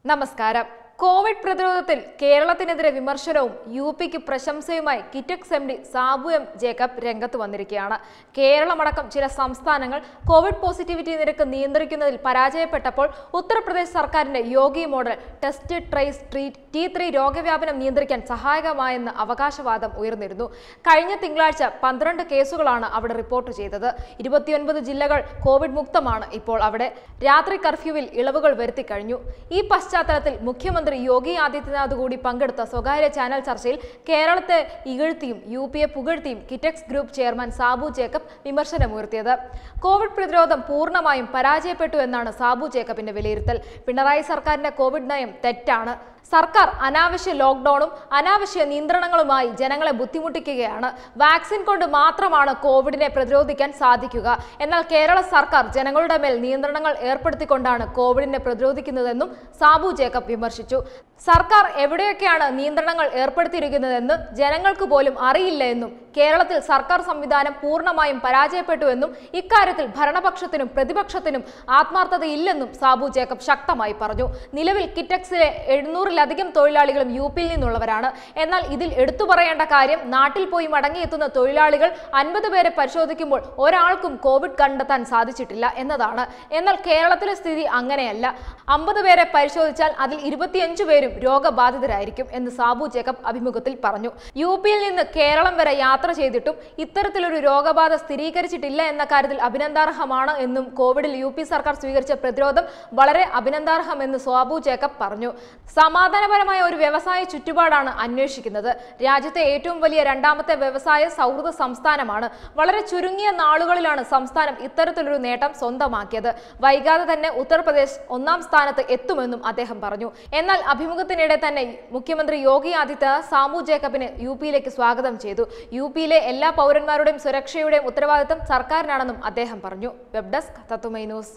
നമസ്കാരം കോവിഡ് പ്രതിരോധത്തിൽ കേരളത്തിനെതിരെ വിമർശനവും യു പിക്ക് പ്രശംസയുമായി Kitex M D Sabu M Jacob രംഗത്ത് വന്നിരിക്കുകയാണ് കേരളമടക്കം ചില സംസ്ഥാനങ്ങൾ കോവിഡ് പോസിറ്റിവിറ്റി നിരക്ക് നിയന്ത്രിക്കുന്നതിൽ പരാജയപ്പെട്ടപ്പോൾ ഉത്തർപ്രദേശ് സർക്കാരിന്റെ Yogi model test trace treat T three രോഗവ്യാപനം നിയന്ത്രിക്കാൻ സഹായകമായെന്ന് അവകാശവാദം ഉയർന്നിരുന്നു കഴിഞ്ഞ തിങ്കളാഴ്ച പന്ത്രണ്ട് കേസുകളാണ് അവിടെ റിപ്പോർട്ട് ചെയ്തത് ഇരുപത്തിയൊൻപത് ജില്ലകൾ കോവിഡ് മുക്തമാണ് ഇപ്പോൾ അവിടെ രാത്രി കർഫ്യൂവിൽ ഇളവുകൾ വരുത്തി കഴിഞ്ഞു ഈ പശ്ചാത്തലത്തിൽ മുഖ്യമന്ത്രി യോഗി ആദിത്യനാഥ് കൂടി പങ്കെടുത്ത സ്വകാര്യ ചാനൽ ചർച്ചയിൽ കേരളത്തെ ഇകഴ്ത്തിയും യു പിയെ പുകഴ്ത്തിയും കിറ്റക്സ് ഗ്രൂപ്പ് ചെയർമാൻ സാബു ജേക്കബ് വിമർശനമുയർത്തിയത് കോവിഡ് പ്രതിരോധം പൂർണ്ണമായും പരാജയപ്പെട്ടു എന്നാണ് സാബു ജേക്കബിന്റെ വിലയിരുത്തൽ പിണറായി സർക്കാരിന്റെ കോവിഡ് നയം തെറ്റാണ് സർക്കാർ അനാവശ്യ ലോക്ക്ഡൌണും അനാവശ്യ നിയന്ത്രണങ്ങളുമായി ജനങ്ങളെ ബുദ്ധിമുട്ടിക്കുകയാണ് വാക്സിൻ കൊണ്ട് മാത്രമാണ് കോവിഡിനെ പ്രതിരോധിക്കാൻ സാധിക്കുക എന്നാൽ കേരള സർക്കാർ ജനങ്ങളുടെ മേൽ നിയന്ത്രണങ്ങൾ ഏർപ്പെടുത്തിക്കൊണ്ടാണ് കോവിഡിനെ പ്രതിരോധിക്കുന്നതെന്നും സാബു ജേക്കബ് വിമർശിച്ചു സർക്കാർ എവിടെയൊക്കെയാണ് നിയന്ത്രണങ്ങൾ ഏർപ്പെടുത്തിയിരിക്കുന്നതെന്ന് ജനങ്ങൾക്ക് പോലും അറിയില്ല എന്നും കേരളത്തിൽ സർക്കാർ സംവിധാനം പൂർണ്ണമായും പരാജയപ്പെട്ടുവെന്നും ഇക്കാര്യത്തിൽ ഭരണപക്ഷത്തിനും പ്രതിപക്ഷത്തിനും ആത്മാർത്ഥതയില്ലെന്നും സാബു ജേക്കബ് ശക്തമായി പറഞ്ഞു നിലവിൽ കിറ്റക്സിലെ എഴുന്നൂറിലധികം തൊഴിലാളികളും യു പിയിൽ നിന്നുള്ളവരാണ് എന്നാൽ ഇതിൽ എടുത്തു പറയേണ്ട കാര്യം നാട്ടിൽ പോയി മടങ്ങിയെത്തുന്ന തൊഴിലാളികൾ അൻപത് പേരെ പരിശോധിക്കുമ്പോൾ ഒരാൾക്കും കോവിഡ് കണ്ടെത്താൻ സാധിച്ചിട്ടില്ല എന്നതാണ് എന്നാൽ കേരളത്തിലെ സ്ഥിതി അങ്ങനെയല്ല അമ്പത് പേരെ പരിശോധിച്ചാൽ അതിൽ ഇരുപത്തിയഞ്ചു പേരും രോഗബാധിതരായിരിക്കും എന്ന് സാബു ജേക്കബ് അഭിമുഖത്തിൽ പറഞ്ഞു യു പിയിൽ നിന്ന് കേരളം വരെ യാത്ര ചെയ്തിട്ടും ഇത്തരത്തിലൊരു രോഗബാധ സ്ഥിരീകരിച്ചിട്ടില്ല എന്ന കാര്യത്തിൽ അഭിനന്ദാർഹമാണ് എന്നും കോവിഡിൽ യു പി സർക്കാർ സ്വീകരിച്ച പ്രതിരോധം വളരെ അഭിനന്ദാർഹമെന്ന് സാബു ജേക്കബ് പറഞ്ഞു സമാധാനപരമായ ഒരു വ്യവസായ ചുറ്റുപാടാണ് അന്വേഷിക്കുന്നത് രാജ്യത്തെ ഏറ്റവും വലിയ രണ്ടാമത്തെ വ്യവസായ സൗഹൃദ സംസ്ഥാനമാണ് വളരെ ചുരുങ്ങിയ നാളുകളിലാണ് സംസ്ഥാനം ഇത്തരത്തിലൊരു നേട്ടം സ്വന്തമാക്കിയത് വൈകാതെ തന്നെ ഉത്തർപ്രദേശ് ഒന്നാം സ്ഥാനത്ത് എത്തുമെന്നും അദ്ദേഹം പറഞ്ഞു എന്നാൽ അഭിമുഖത്തിനിടെ തന്നെ മുഖ്യമന്ത്രി യോഗി ആദിത്യനാഥ് സാമു ജേക്കബിനെ യു പിയിലേക്ക് സ്വാഗതം ചെയ്തു യു പിയിലെ എല്ലാ പൗരന്മാരുടെയും സുരക്ഷയുടെയും ഉത്തരവാദിത്തം സർക്കാരിനാണെന്നും അദ്ദേഹം പറഞ്ഞു web desk Tatwamayi news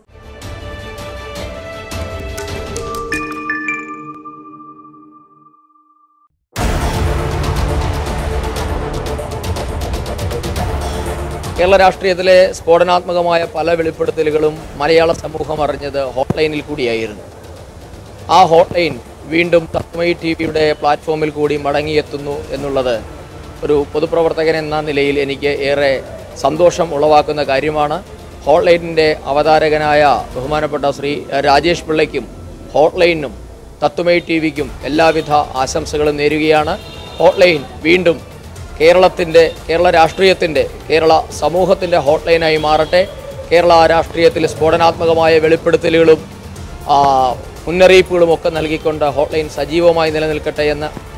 Kerala രാഷ്ട്രീയത്തിലെ സ്ഫോടനാത്മകമായ പല വെളിപ്പെടുത്തലുകളും മലയാള സമൂഹം അറിഞ്ഞത് ഹോട്ട്ലൈനിൽ കൂടിയായിരുന്നു ആ ഹോട്ട്ലൈൻ വീണ്ടും തത്മയി ടി വിയുടെ പ്ലാറ്റ്ഫോമിൽ കൂടി മടങ്ങിയെത്തുന്നു എന്നുള്ളത് ഒരു പൊതുപ്രവർത്തകൻ എന്ന നിലയിൽ എനിക്ക് ഏറെ സന്തോഷം ഉളവാക്കുന്ന കാര്യമാണ് ഹോട്ട്ലൈനിൻ്റെ അവതാരകനായ ബഹുമാനപ്പെട്ട ശ്രീ രാജേഷ് പിള്ളയ്ക്കും ഹോട്ട്ലൈനും തത്വമയി ടി വിക്കും എല്ലാവിധ ആശംസകളും നേരുകയാണ് ഹോട്ട്ലൈൻ വീണ്ടും കേരളത്തിൻ്റെ കേരള രാഷ്ട്രീയത്തിൻ്റെ കേരള സമൂഹത്തിൻ്റെ ഹോട്ട്ലൈനായി മാറട്ടെ കേരള രാഷ്ട്രീയത്തിൽ സ്ഫോടനാത്മകമായ വെളിപ്പെടുത്തലുകളും ആ, മുന്നറിയിപ്പുകളും ഒക്കെ നൽകിക്കൊണ്ട് ഹോട്ട്ലൈൻ സജീവമായി നിലനിൽക്കട്ടെ എന്ന്